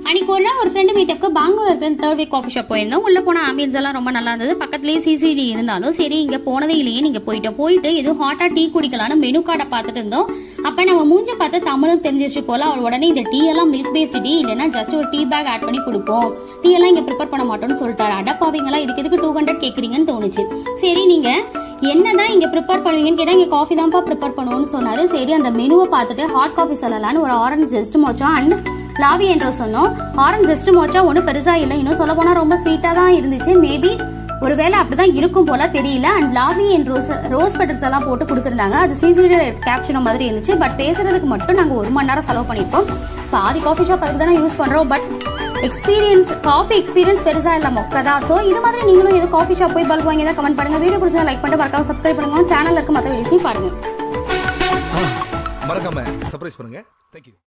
அன்னைக்கு ஒரு நாள் ஒரு ஃப்ரெண்டு மீட்டப்புக்கு பெங்களூர் இருக்கிற தேர்ட் வீக் காஃபி ஷாப் போயிருந்தோம் உள்ள போன ஆம்பியன்ஸ் எல்லாம் ரொம்ப நல்லா இருந்தது பக்கத்துலேயே சிசிடி இருந்தாலும் சரி இங்க போனதே இல்லையே நீங்க போயிட்டோம் போயிட்டு எதுவும் ஹாட்டா டீ குடிக்கலாம்னு மெனு கார்டை பார்த்துட்டு இருந்தோம் அப்ப நம்ம மூஞ்ச பார்த்து தமிழும் தெரிஞ்சிச்சு போல அவர் உடனே இந்த டீ எல்லாம் மில்க் பேஸ்ட் டீ இல்லைன்னா ஜஸ்ட் ஒரு டீ பேக் ஆட் பண்ணி கொடுப்போம் டீ எல்லாம் இங்க ப்ரிப்பேர் பண்ண மாட்டோம்னு சொல்லிட்டாரு அடப்பாவீங்களா இதுக்கு எதுக்கு டூ ஹண்ட்ரட் கேக்குறீங்கன்னு தோணுச்சு சரி நீங்க என்னதான் இங்க ப்ரிப்பேர் பண்ணுவீங்கன்னு கேட்டா இங்க காஃபி தான்ப்பா ப்ரிப்பேர் பண்ணுவோம்னு சொன்னாரு சரி அந்த மெனுவை பார்த்துட்டு ஹாட் காஃபி சொல்லலாம்னு ஒரு ஆரஞ்சு ஜெஸ்ட் மோச்சா அண்ட் லாவி என்று சொன்னோம் ஆரஞ்சு ஜெஸ்ட் மோச்சா ஒன்றும் பெருசா இல்லை இன்னும் சொல்ல போனா ரொம்ப ஸ்வீட்டா தான் இருந்துச்சு மேபி ஒருவேளை அப்படிதான் இருக்கும் போல தெரியல அண்ட் லாவி அண்ட் ரோஸ் ரோஸ் பெட்டல்ஸ் எல்லாம் போட்டு கொடுத்துருந்தாங்க அது சிசிடி கேப்ஷன் மாதிரி இருந்துச்சு பட் பேசுறதுக்கு மட்டும் நாங்க ஒரு மணி நேரம் செலவு பண்ணிருக்கோம் பாதி காஃபி ஷாப் அதுக்கு தானே யூஸ் பண்றோம் பட் எக்ஸ்பீரியன்ஸ் காஃபி எக்ஸ்பீரியன்ஸ் பெருசா இல்ல மொக்கதா சோ இது மாதிரி நீங்களும் எது காஃபி ஷாப் போய் பல்ப் வாங்கி தான் கமெண்ட் பண்ணுங்க வீடியோ பிடிச்சா லைக் பண்ணிட்டு மறக்காம சப்ஸ்கிரைப் பண்ணுங்க சேனல்ல இருக்க மற்ற வீடியோஸையும் பாருங்க மறக்காம சர்ப்ரைஸ் பண்ணுங்க தேங்க்யூ